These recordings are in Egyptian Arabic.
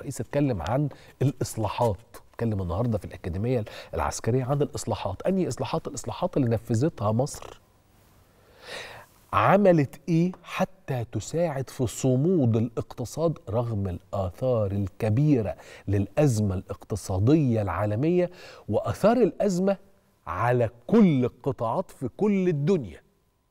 الرئيس اتكلم عن الاصلاحات اتكلم النهارده في الاكاديميه العسكريه عن الاصلاحات انهي اصلاحات الاصلاحات اللي نفذتها مصر عملت ايه حتى تساعد في صمود الاقتصاد رغم الاثار الكبيره للازمه الاقتصاديه العالميه واثار الازمه على كل القطاعات في كل الدنيا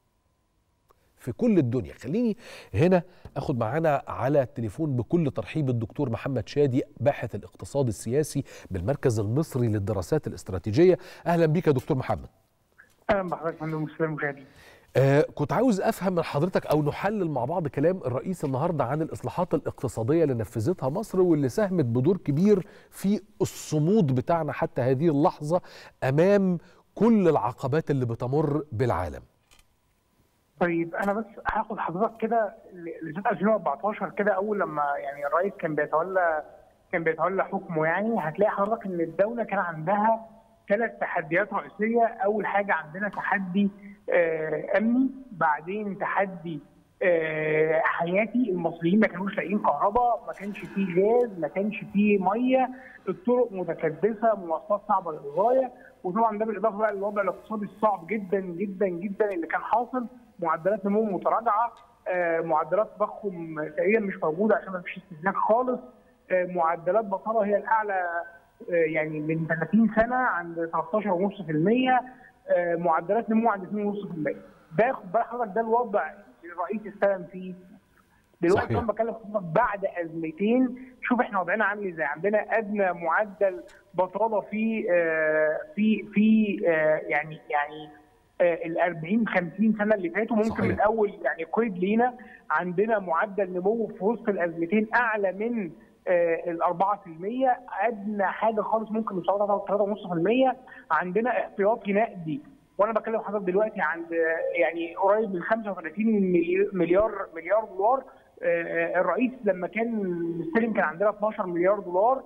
في كل الدنيا خليني هنا اخد معانا على التليفون بكل ترحيب الدكتور محمد شادي باحث الاقتصاد السياسي بالمركز المصري للدراسات الاستراتيجيه اهلا بيك يا دكتور محمد اهلا بحضرتك فندم مسلم مشاهدين آه كنت عاوز افهم من حضرتك او نحلل مع بعض كلام الرئيس النهارده عن الاصلاحات الاقتصاديه اللي نفذتها مصر واللي ساهمت بدور كبير في الصمود بتاعنا حتى هذه اللحظه امام كل العقبات اللي بتمر بالعالم. طيب انا بس هاخد حضرتك كده لسنه 2014 كده اول لما يعني الرئيس كان بيتولى كان بيتولى حكمه يعني هتلاقي حضرتك ان الدوله كان عندها ثلاث تحديات رئيسيه اول حاجه عندنا تحدي آه امني بعدين تحدي آه حياتي المصريين ما كانوش لاقيين كهرباء ما كانش فيه غاز ما كانش فيه ميه الطرق متكدسه مواصلات صعبه للغايه وطبعا ده بالاضافه بقى للوضع الاقتصادي الصعب جدا جدا جدا اللي كان حاصل معدلات نمو متراجعه آه معدلات تضخم تقريبا مش موجوده عشان ما فيش استهلاك خالص معدلات بطاله هي الاعلى يعني من 30 سنه عند 13.5% معدلات نمو عند 2.5% ده خد بال حضرتك ده الوضع اللي الرئيس استلم فيه دلوقتي انا بكلم حضرتك بعد ازمتين شوف احنا وضعنا عامل ازاي عندنا ادنى معدل بطاله في في في يعني يعني ال 40 50 سنه اللي فاتوا ممكن صحيح. من اول يعني قيد لينا عندنا معدل نمو في وسط الازمتين اعلى من ال 4% ادنى حاجه خالص ممكن نوصل 3.5% عندنا احتياطي نقدي وانا بكلم حضرتك دلوقتي عند يعني قريب من 35 مليار مليار دولار الرئيس لما كان مستلم كان عندنا 12 مليار دولار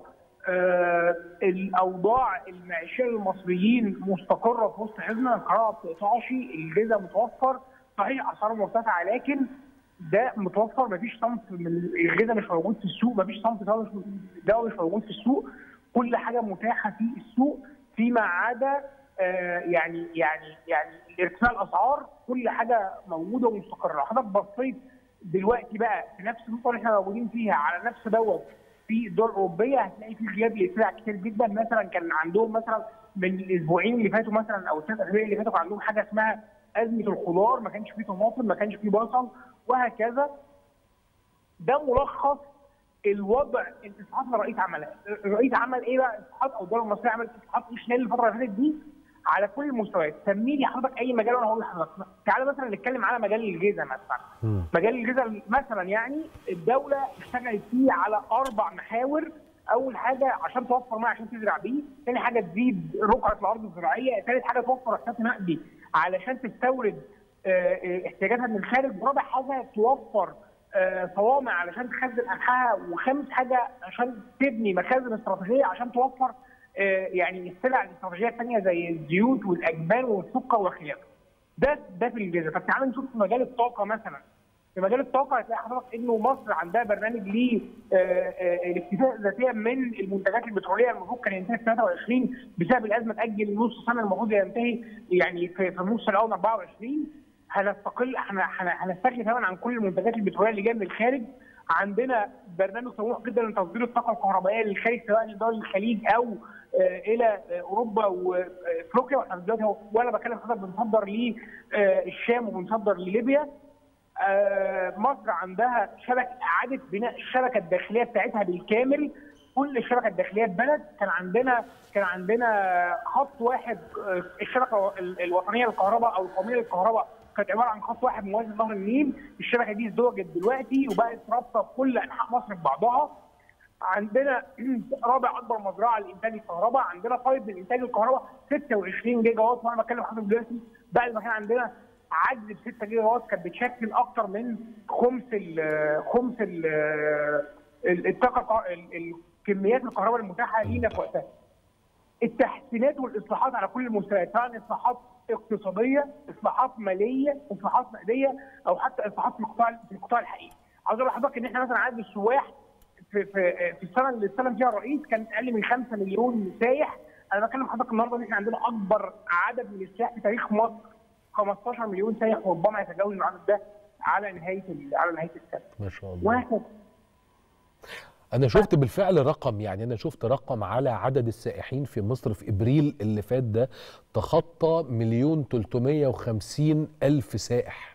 الاوضاع المعيشيه للمصريين مستقره في وسط حزمه الكهرباء ما بتقطعش الغذاء متوفر صحيح اسعاره مرتفعه لكن ده متوفر مفيش صنف من الغذاء مش موجود في السوق مفيش صنف دواء مش موجود في السوق كل حاجه متاحه في السوق فيما عدا آه يعني يعني يعني ارتفاع الاسعار كل حاجه موجوده ومستقره حضرتك بصيت دلوقتي بقى في نفس النقطه اللي احنا موجودين فيها على نفس دوت في الدول الاوروبيه هتلاقي في غياب لسلع كتير جدا مثلا كان عندهم مثلا من الاسبوعين اللي فاتوا مثلا او الثلاث اسابيع اللي فاتوا كان عندهم حاجه اسمها ازمه الخضار ما كانش فيه طماطم ما كانش فيه بصل وهكذا ده ملخص الوضع الاصلاحات اللي الرئيس عملها، الرئيس عمل ايه بقى اصلاحات او الدوله المصريه عملت اصلاحات ايه خلال الفتره اللي فاتت دي على كل المستويات، سمي لي حضرتك اي مجال وانا هقول لحضرتك، تعالى مثلا نتكلم على مجال الغذاء مثلا. م. مجال الغذاء مثلا يعني الدوله اشتغلت فيه على اربع محاور، اول حاجه عشان توفر ماء عشان تزرع بيه، ثاني حاجه تزيد رقعه الارض الزراعيه، ثالث حاجه توفر احتياطي نقدي علشان تستورد احتياجاتها من الخارج ورابع حاجه توفر صوامع علشان تخزن قمحها وخامس حاجه عشان تبني مخازن استراتيجيه عشان توفر يعني السلع الاستراتيجيه الثانيه زي الزيوت والاجبان والسكر وخلافه. ده ده في الجزء طب تعالى نشوف في مجال الطاقه مثلا في مجال الطاقه هتلاقي حضرتك انه مصر عندها برنامج ليه الاكتفاء ذاتيا من المنتجات البتروليه المفروض كان ينتهي في 23 بسبب الازمه اتاجل نص سنه المفروض ينتهي يعني في النص الاول 24 هنستقل هنستغني تماما عن كل المنتجات البتروليه اللي جايه من الخارج عندنا برنامج طموح جدا لتصدير الطاقه الكهربائيه للخارج سواء لدول الخليج او الى اوروبا وافريقيا واحنا دلوقتي وانا بكلم حضرتك بنصدر للشام وبنصدر لليبيا مصر عندها شبكه اعاده بناء الشبكه الداخليه بتاعتها بالكامل كل الشبكه الداخليه اتبنت كان عندنا كان عندنا خط واحد الشبكه الوطنيه للكهرباء او القوميه للكهرباء كانت عباره عن خط واحد موازي لنهر النيل الشبكه دي ازدوجت دلوقتي وبقت رابطه كل انحاء مصر ببعضها عندنا رابع اكبر مزرعه لانتاج الكهرباء عندنا فايض من انتاج الكهرباء 26 جيجا وات وانا بتكلم حضرتك دلوقتي بعد ما كان عندنا عجز ب 6 جيجا وات كانت بتشكل اكثر من خمس ال خمس ال الطاقه كميات الكهرباء المتاحه لينا في وقتها. التحسينات والاصلاحات على كل المستويات سواء اصلاحات اقتصاديه، اصلاحات ماليه، اصلاحات نقديه او حتى اصلاحات في القطاع في القطاع الحقيقي. عاوز اقول لحضرتك ان احنا مثلا عدد السواح في في في السنه اللي استلم فيها الرئيس كان اقل من 5 مليون سايح انا بكلم حضرتك النهارده ان احنا عندنا اكبر عدد من السياح في تاريخ مصر 15 مليون سايح وربما يتجاوز العدد ده على نهايه على نهايه السنه ما شاء الله وهكذا انا شفت بالفعل رقم يعني انا شفت رقم على عدد السائحين في مصر في ابريل اللي فات ده تخطى مليون 350 الف سائح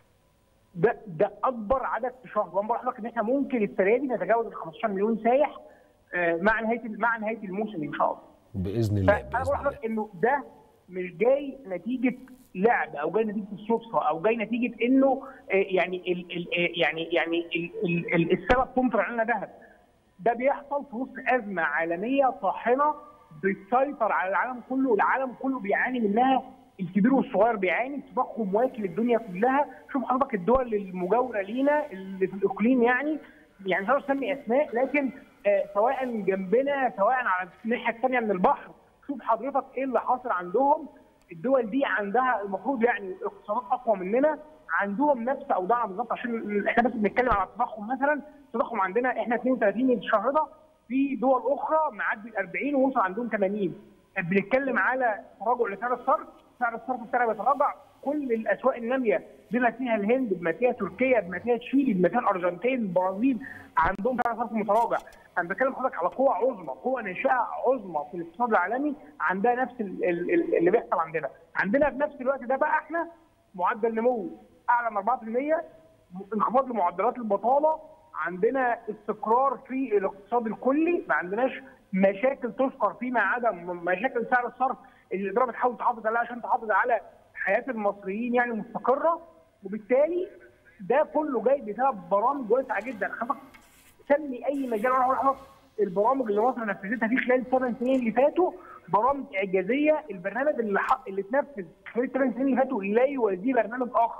ده ده اكبر عدد في شهر وانا بقول لك ان احنا ممكن السنه دي نتجاوز ال 15 مليون سايح آه، مع نهايه مع نهايه الموسم ان شاء الله باذن الله فانا باذن بقول الله لحضرتك انه ده مش جاي نتيجه لعب او جاي نتيجه الصدفه او جاي نتيجه انه آه، يعني ال ال آه، يعني يعني ال ال ال السبب تمطر علينا ذهب ده بيحصل في وسط ازمه عالميه طاحنه بتسيطر على العالم كله والعالم كله بيعاني منها الكبير والصغير بيعاني التضخم واكل الدنيا كلها شوف حضرتك الدول المجاوره لينا اللي في الاقليم يعني يعني مش عاوز اسمي اسماء لكن آه سواء جنبنا سواء على الناحيه الثانيه من البحر شوف حضرتك ايه اللي حاصل عندهم الدول دي عندها المفروض يعني اقتصادات اقوى مننا عندهم نفس اوضاعنا بالظبط عشان احنا بس بنتكلم على التضخم مثلا التضخم عندنا احنا 32 الشهر ده في دول اخرى معدي ال 40 ووصل عندهم 80 بنتكلم على تراجع لسعر الصرف سعر الصرف بتاعنا بيتراجع كل الاسواق الناميه بما فيها الهند بما فيها تركيا بما فيها تشيلي بما فيها الارجنتين البرازيل عندهم سعر صرف متراجع انا بتكلم حضرتك على قوى عظمى قوى ناشئه عظمى في الاقتصاد العالمي عندها نفس ال- ال- ال- اللي بيحصل عندنا عندنا في نفس الوقت ده بقى احنا معدل نمو اعلى من 4% انخفاض لمعدلات البطاله عندنا استقرار في الاقتصاد الكلي ما عندناش مشاكل تذكر فيما عدا م- مشاكل سعر الصرف اللي الاداره بتحاول تحافظ عليها عشان تحافظ على حياه المصريين يعني مستقره وبالتالي ده كله جاي بسبب برامج واسعه جدا حضرتك سمي اي مجال وانا هقول لحضرتك البرامج اللي مصر نفذتها في خلال الثمان سنين اللي فاتوا برامج اعجازيه البرنامج اللي حق اللي اتنفذ خلال الثمان سنين اللي فاتوا لا يوازيه برنامج اخر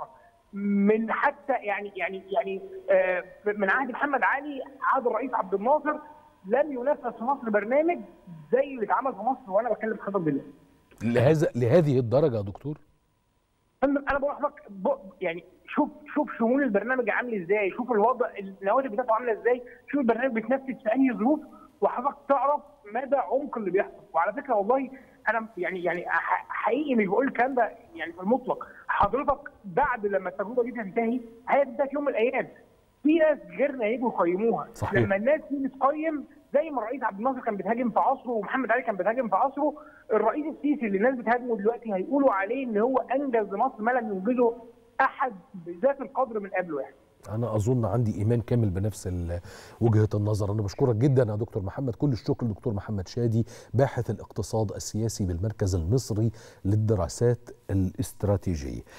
من حتى يعني يعني يعني آه من عهد محمد علي عهد الرئيس عبد الناصر لم ينفذ في مصر برنامج زي اللي اتعمل في مصر وانا بتكلم حضرتك بالله لهذا لهذه الدرجه يا دكتور فندم انا بقول لحضرتك ب- يعني شوف شوف شمول البرنامج عامل ازاي شوف الوضع النواتج بتاعته عامله ازاي شوف البرنامج بيتنفذ في انهي ظروف وحضرتك تعرف مدى عمق اللي بيحصل وعلى فكره والله انا يعني يعني ح- حقيقي مش بقول الكلام ده يعني في المطلق حضرتك بعد لما التجربه دي تنتهي هي تنتهي في يوم من الايام في ناس غيرنا يجوا يقيموها صحيح. لما الناس تيجي تقيم زي ما الرئيس عبد الناصر كان بيتهاجم في عصره ومحمد علي كان بيتهاجم في عصره الرئيس السيسي اللي الناس بتهاجمه دلوقتي هيقولوا عليه ان هو انجز لمصر ما لم ينجزه احد بذات القدر من قبله يعني انا اظن عندي ايمان كامل بنفس ال- وجهه النظر انا بشكرك جدا يا دكتور محمد كل الشكر دكتور محمد شادي باحث الاقتصاد السياسي بالمركز المصري للدراسات الاستراتيجيه